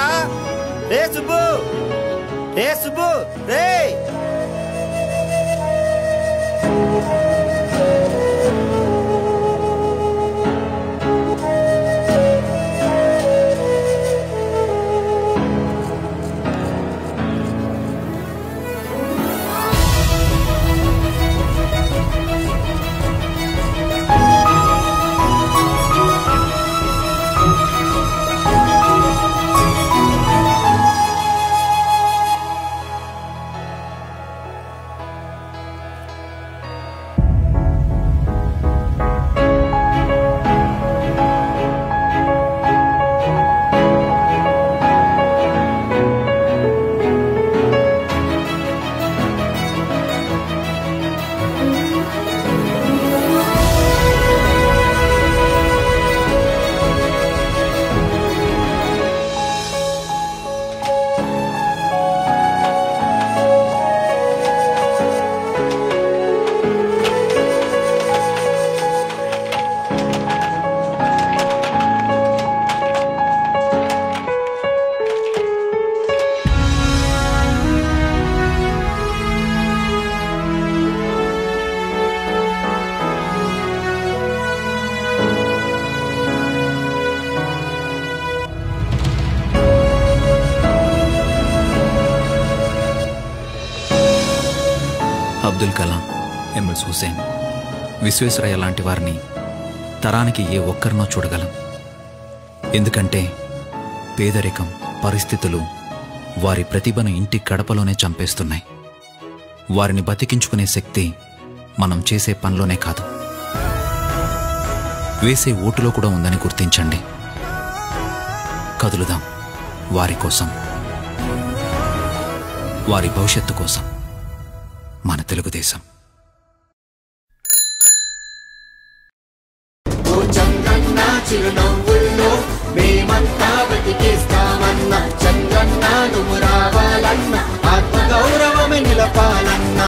రే సుబ్బు రే సుబ్బు రే అబ్దుల్ కలాం ఎంఎస్ హుసేన్ విశ్వేశ్వరయ్య లాంటి వారిని తరానికి ఏ ఒక్కరినో చూడగలం ఎందుకంటే పేదరికం పరిస్థితులు వారి ప్రతిభను ఇంటి గడపలోనే చంపేస్తున్నాయి వారిని బతికించుకునే శక్తి మనం చేసే పనిలోనే కాదు వేసే ఓటులో కూడా ఉందని గుర్తించండి కదులుదాం వారి కోసం వారి భవిష్యత్తు కోసం మన తెలుగుదేశం ఓ చంద్రన్న చిరునవ్వుల్లో మేమంతా బతికేస్తామన్న చంద్రన్న నువ్వు రావాలన్న ఆత్మగౌరవమే నిలపాలన్న